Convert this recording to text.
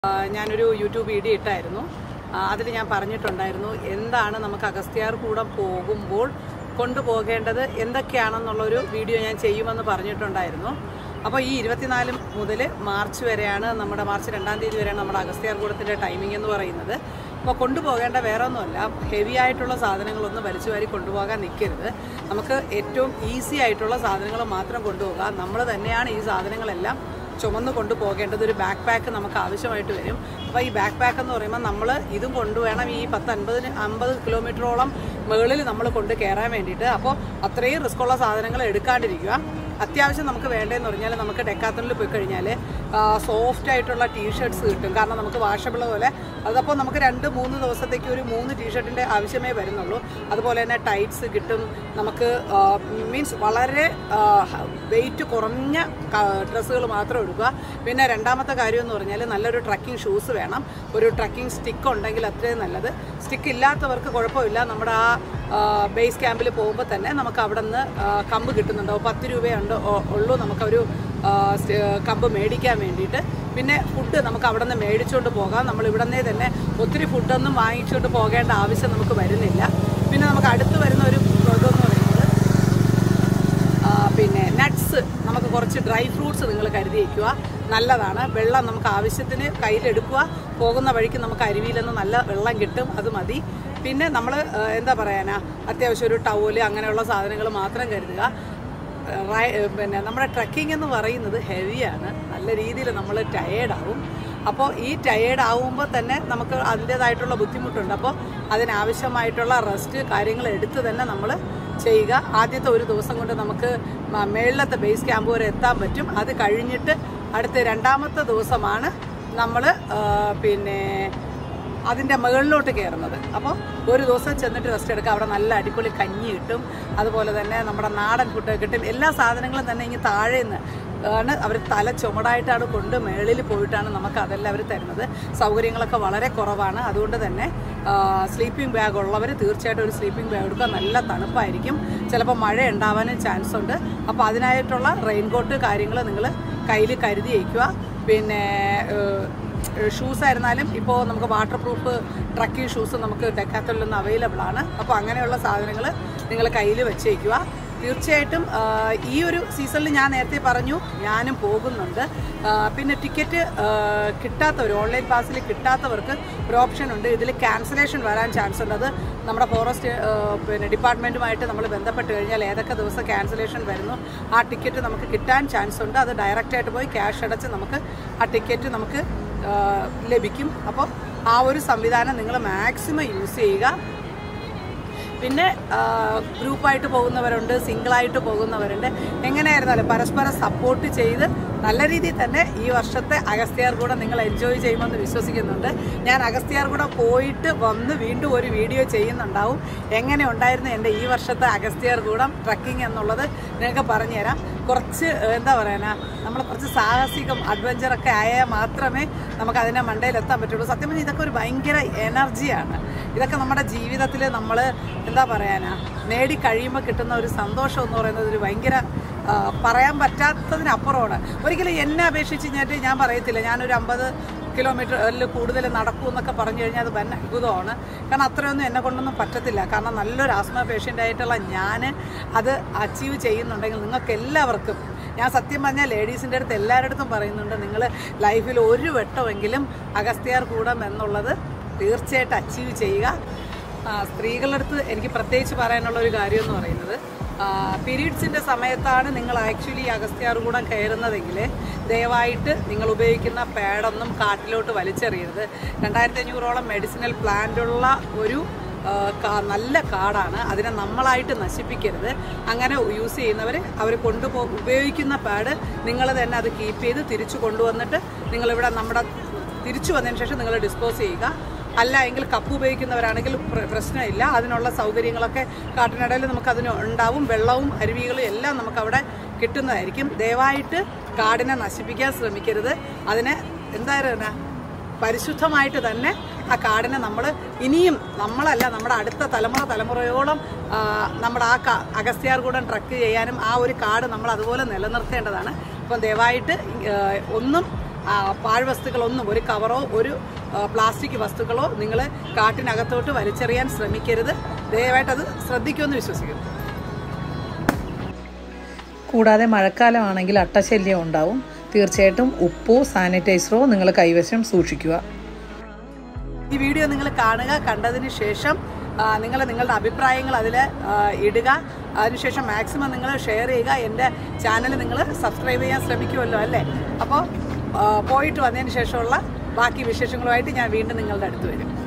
ഞാനൊരു YouTube video ഇട്ടായിരുന്നു അതിൽ ഞാൻ പറഞ്ഞിട്ടുണ്ടായിരുന്നു എന്താണ് നമുക്ക് അഗസ്ത്യാർ കൂടം പോകുമ്പോൾ കൊണ്ടുപോകേണ്ടത് എന്തൊക്കെയാണെന്നുള്ളൊരു വീഡിയോ ഞാൻ ചെയ്യുമെന്ന് പറഞ്ഞിട്ടുണ്ടായിരുന്നു അപ്പോൾ ഈ ഇരുപത്തിനാല് മുതൽ മാർച്ച് വരെയാണ് നമ്മുടെ മാർച്ച് രണ്ടാം തീയതി വരെയാണ് നമ്മുടെ അഗസ്ത്യാർ കൂടത്തിൻ്റെ ടൈമിംഗ് എന്ന് പറയുന്നത് അപ്പോൾ കൊണ്ടുപോകേണ്ട വേറെ ഒന്നുമല്ല ഹെവി ആയിട്ടുള്ള സാധനങ്ങളൊന്നും വലിച്ചു വാരി കൊണ്ടുപോകാൻ നിൽക്കരുത് നമുക്ക് ഏറ്റവും ഈസി ആയിട്ടുള്ള സാധനങ്ങൾ മാത്രം കൊണ്ടുപോകുക നമ്മൾ തന്നെയാണ് ഈ സാധനങ്ങളെല്ലാം ചുമന്ന് കൊണ്ടുപോകേണ്ടത് ഒരു ബാക്ക് പാക്ക് നമുക്ക് ആവശ്യമായിട്ട് വരും അപ്പോൾ ഈ ബാക്ക് പാക്ക് എന്ന് പറയുമ്പോൾ നമ്മൾ ഇതും കൊണ്ടുവേണം ഈ പത്ത് അൻപതിന് അമ്പത് കിലോമീറ്ററോളം മുകളിൽ നമ്മൾ കൊണ്ട് കയറാൻ വേണ്ടിയിട്ട് അപ്പോൾ അത്രയും റിസ്ക് ഉള്ള സാധനങ്ങൾ എടുക്കാണ്ടിരിക്കുക അത്യാവശ്യം നമുക്ക് വേണ്ടതെന്ന് പറഞ്ഞാൽ നമുക്ക് ഡെക്കാത്തണിൽ പോയി കഴിഞ്ഞാൽ സോഫ്റ്റ് ആയിട്ടുള്ള ടീഷർട്ട്സ് കിട്ടും കാരണം നമുക്ക് വാഷബിൾ പോലെ അതപ്പോൾ നമുക്ക് രണ്ട് മൂന്ന് ദിവസത്തേക്ക് ഒരു മൂന്ന് ടീഷർട്ടിൻ്റെ ആവശ്യമേ വരുന്നുള്ളൂ അതുപോലെ തന്നെ ടൈറ്റ്സ് കിട്ടും നമുക്ക് മീൻസ് വളരെ വെയിറ്റ് കുറഞ്ഞ ഡ്രസ്സുകൾ മാത്രം എടുക്കുക പിന്നെ രണ്ടാമത്തെ കാര്യം എന്ന് പറഞ്ഞാൽ നല്ലൊരു ട്രക്കിംഗ് ഷൂസ് വേണം ഒരു ട്രക്കിംഗ് സ്റ്റിക്ക് ഉണ്ടെങ്കിൽ അത്രയും നല്ലത് സ്റ്റിക്ക് ഇല്ലാത്തവർക്ക് കുഴപ്പമില്ല നമ്മുടെ ആ ബേസ് ക്യാമ്പിൽ പോകുമ്പോൾ തന്നെ നമുക്ക് അവിടെ നിന്ന് കമ്പ് കിട്ടുന്നുണ്ടാവും പത്ത് രൂപയുണ്ട് ഉള്ളൂ നമുക്കൊരു കമ്പ് മേടിക്കാൻ വേണ്ടിയിട്ട് പിന്നെ ഫുഡ് നമുക്ക് അവിടെ നിന്ന് മേടിച്ചുകൊണ്ട് പോകാം നമ്മൾ ഇവിടെ നിന്നേ തന്നെ ഒത്തിരി ഫുഡൊന്നും വാങ്ങിച്ചുകൊണ്ട് പോകേണ്ട ആവശ്യം നമുക്ക് വരുന്നില്ല പിന്നെ നമുക്ക് അടുത്ത് വരുന്ന ഒരു ഇതെന്ന് പറയുന്നത് പിന്നെ നട്ട്സ് നമുക്ക് കുറച്ച് ഡ്രൈ ഫ്രൂട്ട്സ് നിങ്ങൾ കരുതി വയ്ക്കുക നല്ലതാണ് വെള്ളം നമുക്ക് ആവശ്യത്തിന് കയ്യിലെടുക്കുക പോകുന്ന വഴിക്ക് നമുക്ക് അരുവിയിൽ നിന്ന് നല്ല വെള്ളം കിട്ടും അത് മതി പിന്നെ നമ്മൾ എന്താ പറയാനാ അത്യാവശ്യം ഒരു ടവല് അങ്ങനെയുള്ള സാധനങ്ങൾ മാത്രം കരുതുക പിന്നെ നമ്മുടെ ട്രക്കിംഗ് എന്ന് പറയുന്നത് ഹെവിയാണ് നല്ല രീതിയിൽ നമ്മൾ ടയേർഡാവും അപ്പോൾ ഈ ടയേർഡ് ആവുമ്പോൾ തന്നെ നമുക്ക് അതിൻ്റേതായിട്ടുള്ള ബുദ്ധിമുട്ടുണ്ട് അപ്പോൾ അതിനാവശ്യമായിട്ടുള്ള റെസ്റ്റ് കാര്യങ്ങൾ എടുത്ത് തന്നെ നമ്മൾ ചെയ്യുക ആദ്യത്തെ ഒരു ദിവസം കൊണ്ട് നമുക്ക് മേളിലത്തെ ബേസ് ക്യാമ്പ് വരെ എത്താൻ പറ്റും അത് കഴിഞ്ഞിട്ട് അടുത്ത രണ്ടാമത്തെ ദിവസമാണ് നമ്മൾ പിന്നെ അതിൻ്റെ മുകളിലോട്ട് കയറുന്നത് അപ്പോൾ ഒരു ദിവസം ചെന്നിട്ട് റെസ്റ്റ് എടുക്കുക അവിടെ നല്ല അടിപൊളി കഞ്ഞി കിട്ടും അതുപോലെ തന്നെ നമ്മുടെ നാടൻ ഫുഡ് കിട്ടും എല്ലാ സാധനങ്ങളും തന്നെ ഇങ്ങനെ താഴെ നിന്ന് ആണ് അവർ തല ചുമടായിട്ടാണ് കൊണ്ട് മേളിൽ പോയിട്ടാണ് നമുക്ക് അതെല്ലാം അവർ തരുന്നത് സൗകര്യങ്ങളൊക്കെ വളരെ കുറവാണ് അതുകൊണ്ട് തന്നെ സ്ലീപ്പിംഗ് ബാഗ് ഉള്ളവർ തീർച്ചയായിട്ടും ഒരു സ്ലീപ്പിംഗ് ബാഗ് എടുക്കുക നല്ല തണുപ്പായിരിക്കും ചിലപ്പോൾ മഴ ഉണ്ടാവാനും ചാൻസ് ഉണ്ട് അപ്പോൾ അതിനായിട്ടുള്ള റെയിൻകോട്ട് കാര്യങ്ങൾ നിങ്ങൾ കയ്യിൽ കരുതി വയ്ക്കുക പിന്നെ ഷൂസ് ആയിരുന്നാലും ഇപ്പോൾ നമുക്ക് വാട്ടർ പ്രൂഫ് ട്രക്കിംഗ് ഷൂസ് നമുക്ക് ഡെക്കാത്തലിൽ നിന്ന് അവൈലബിൾ ആണ് അപ്പോൾ അങ്ങനെയുള്ള സാധനങ്ങൾ നിങ്ങൾ കയ്യിൽ വെച്ചേക്കുക തീർച്ചയായിട്ടും ഈ ഒരു സീസണിൽ ഞാൻ നേരത്തെ പറഞ്ഞു ഞാനും പോകുന്നുണ്ട് പിന്നെ ടിക്കറ്റ് കിട്ടാത്തവർ ഓൺലൈൻ പാസിൽ കിട്ടാത്തവർക്ക് ഒരു ഓപ്ഷൻ ഉണ്ട് ഇതിൽ ക്യാൻസലേഷൻ വരാൻ ചാൻസ് ഉണ്ട് അത് നമ്മുടെ ഫോറസ്റ്റ് പിന്നെ ഡിപ്പാർട്ട്മെൻറ്റുമായിട്ട് നമ്മൾ ബന്ധപ്പെട്ട് കഴിഞ്ഞാൽ ഏതൊക്കെ ദിവസം ക്യാൻസലേഷൻ വരുന്നു ആ ടിക്കറ്റ് നമുക്ക് കിട്ടാൻ ചാൻസ് ഉണ്ട് അത് ഡയറക്റ്റായിട്ട് പോയി ക്യാഷ് അടച്ച് നമുക്ക് ആ ടിക്കറ്റ് നമുക്ക് ലഭിക്കും അപ്പോൾ ആ ഒരു സംവിധാനം നിങ്ങൾ മാക്സിമം യൂസ് ചെയ്യുക പിന്നെ ഗ്രൂപ്പായിട്ട് പോകുന്നവരുണ്ട് സിംഗിളായിട്ട് പോകുന്നവരുണ്ട് എങ്ങനെയായിരുന്നാലും പരസ്പരം സപ്പോർട്ട് ചെയ്ത് നല്ല രീതിയിൽ തന്നെ ഈ വർഷത്തെ അഗസ്ത്യാർ കൂടെ നിങ്ങൾ എൻജോയ് ചെയ്യുമെന്ന് വിശ്വസിക്കുന്നുണ്ട് ഞാൻ അഗസ്ത്യാർ കൂടെ പോയിട്ട് വന്ന് വീണ്ടും ഒരു വീഡിയോ ചെയ്യുന്നുണ്ടാവും എങ്ങനെ ഉണ്ടായിരുന്നു എൻ്റെ ഈ വർഷത്തെ അഗസ്ത്യാർ കൂടം ട്രക്കിംഗ് എന്നുള്ളത് നിങ്ങൾക്ക് പറഞ്ഞുതരാം കുറച്ച് എന്താ പറയാനാ നമ്മൾ കുറച്ച് സാഹസികം അഡ്വഞ്ചറൊക്കെ ആയാൽ മാത്രമേ നമുക്ക് അതിൻ്റെ മണ്ടയിൽ എത്താൻ പറ്റുള്ളൂ സത്യം പറഞ്ഞാൽ ഇതൊക്കെ ഒരു ഭയങ്കര എനർജിയാണ് ഇതൊക്കെ നമ്മുടെ ജീവിതത്തിൽ നമ്മൾ എന്താ പറയാനാ നേടി കഴിയുമ്പോൾ കിട്ടുന്ന ഒരു സന്തോഷം എന്ന് പറയുന്നത് ഒരു ഭയങ്കര പറയാൻ പറ്റാത്തതിനപ്പുറമാണ് ഒരിക്കലും എന്നെ അപേക്ഷിച്ച് കഴിഞ്ഞിട്ട് ഞാൻ പറയത്തില്ല ഞാനൊരു അമ്പത് കിലോമീറ്ററിൽ കൂടുതൽ നടക്കൂ എന്നൊക്കെ പറഞ്ഞു കഴിഞ്ഞാൽ അത് വൻ അത്ഭുതമാണ് കാരണം അത്രയൊന്നും എന്നെ കൊണ്ടൊന്നും പറ്റത്തില്ല കാരണം നല്ലൊരു ആസ്മ പേഷ്യൻ്റ് ആയിട്ടുള്ള ഞാൻ അത് അച്ചീവ് ചെയ്യുന്നുണ്ടെങ്കിൽ നിങ്ങൾക്ക് എല്ലാവർക്കും ഞാൻ സത്യം പറഞ്ഞാൽ ലേഡീസിൻ്റെ അടുത്ത് എല്ലാവരുടെ അടുത്തും പറയുന്നുണ്ട് നിങ്ങൾ ലൈഫിൽ ഒരു വട്ടമെങ്കിലും അഗസ്ത്യാർ കൂടം എന്നുള്ളത് തീർച്ചയായിട്ടും അച്ചീവ് ചെയ്യുക സ്ത്രീകളുടെ അടുത്ത് എനിക്ക് പ്രത്യേകിച്ച് പറയാനുള്ള ഒരു കാര്യം എന്ന് പറയുന്നത് പീരീഡ്സിൻ്റെ സമയത്താണ് നിങ്ങൾ ആക്ച്വലി അഗസ്ത്യാർകൂടം കയറുന്നതെങ്കിൽ ദയവായിട്ട് നിങ്ങൾ ഉപയോഗിക്കുന്ന പാഡൊന്നും കാട്ടിലോട്ട് വലിച്ചെറിയരുത് രണ്ടായിരത്തി അഞ്ഞൂറോളം മെഡിസിനൽ പ്ലാന്റുള്ള ഒരു നല്ല കാടാണ് അതിനെ നമ്മളായിട്ട് നശിപ്പിക്കരുത് അങ്ങനെ യൂസ് ചെയ്യുന്നവർ അവർ കൊണ്ടുപോ ഉപയോഗിക്കുന്ന പാഡ് നിങ്ങൾ തന്നെ അത് കീപ്പ് ചെയ്ത് തിരിച്ചു കൊണ്ടുവന്നിട്ട് നിങ്ങളിവിടെ നമ്മുടെ തിരിച്ചു വന്നതിന് ശേഷം നിങ്ങൾ ഡിസ്പോസ് ചെയ്യുക അല്ല എങ്കിൽ കപ്പ് ഉപയോഗിക്കുന്നവരാണെങ്കിൽ പ്രശ്നമില്ല അതിനുള്ള സൗകര്യങ്ങളൊക്കെ കാട്ടിനിടയിൽ നമുക്കതിന് ഉണ്ടാവും വെള്ളവും അരുവികളും എല്ലാം നമുക്കവിടെ കിട്ടുന്നതായിരിക്കും ദയവായിട്ട് കാടിനെ നശിപ്പിക്കാൻ ശ്രമിക്കരുത് അതിനെ എന്തായാലും പരിശുദ്ധമായിട്ട് തന്നെ ആ കാടിനെ നമ്മൾ ഇനിയും നമ്മളല്ല നമ്മുടെ അടുത്ത തലമുറ തലമുറയോളം ആ, നമ്മുടെ ആ കാ അഗസ്ത്യാർകൂടം ട്രക്ക് ചെയ്യാനും ആ ഒരു കാട് നമ്മൾ അതുപോലെ നിലനിർത്തേണ്ടതാണ് അപ്പം ദയവായിട്ട് ആ, ഒന്നും ആ, പാഴ്വസ്തുക്കളൊന്നും ഒരു കവറോ ഒരു ആ, പ്ലാസ്റ്റിക് വസ്തുക്കളോ നിങ്ങൾ കാട്ടിനകത്തോട്ട് വലിച്ചെറിയാൻ ശ്രമിക്കരുത് ദയവായിട്ട് അത് ശ്രദ്ധിക്കുമെന്ന് വിശ്വസിക്കുന്നു കൂടാതെ മഴക്കാലമാണെങ്കിൽ അട്ടശല്യം ഉണ്ടാവും തീർച്ചയായിട്ടും ഉപ്പോ സാനിറ്റൈസറോ നിങ്ങൾ കൈവശം സൂക്ഷിക്കുക ഈ വീഡിയോ നിങ്ങൾ കാണുക കണ്ടതിന് ശേഷം നിങ്ങൾ നിങ്ങളുടെ അഭിപ്രായങ്ങൾ അതിൽ ഇടുക അതിനുശേഷം മാക്സിമം നിങ്ങൾ ഷെയർ ചെയ്യുക എൻ്റെ ചാനൽ നിങ്ങൾ സബ്സ്ക്രൈബ് ചെയ്യാൻ ശ്രമിക്കുമല്ലോ അല്ലേ അപ്പോൾ പോയിട്ട് വന്നതിന് ശേഷമുള്ള ബാക്കി വിശേഷങ്ങളുമായിട്ട് ഞാൻ വീണ്ടും നിങ്ങളുടെ അടുത്ത് വരും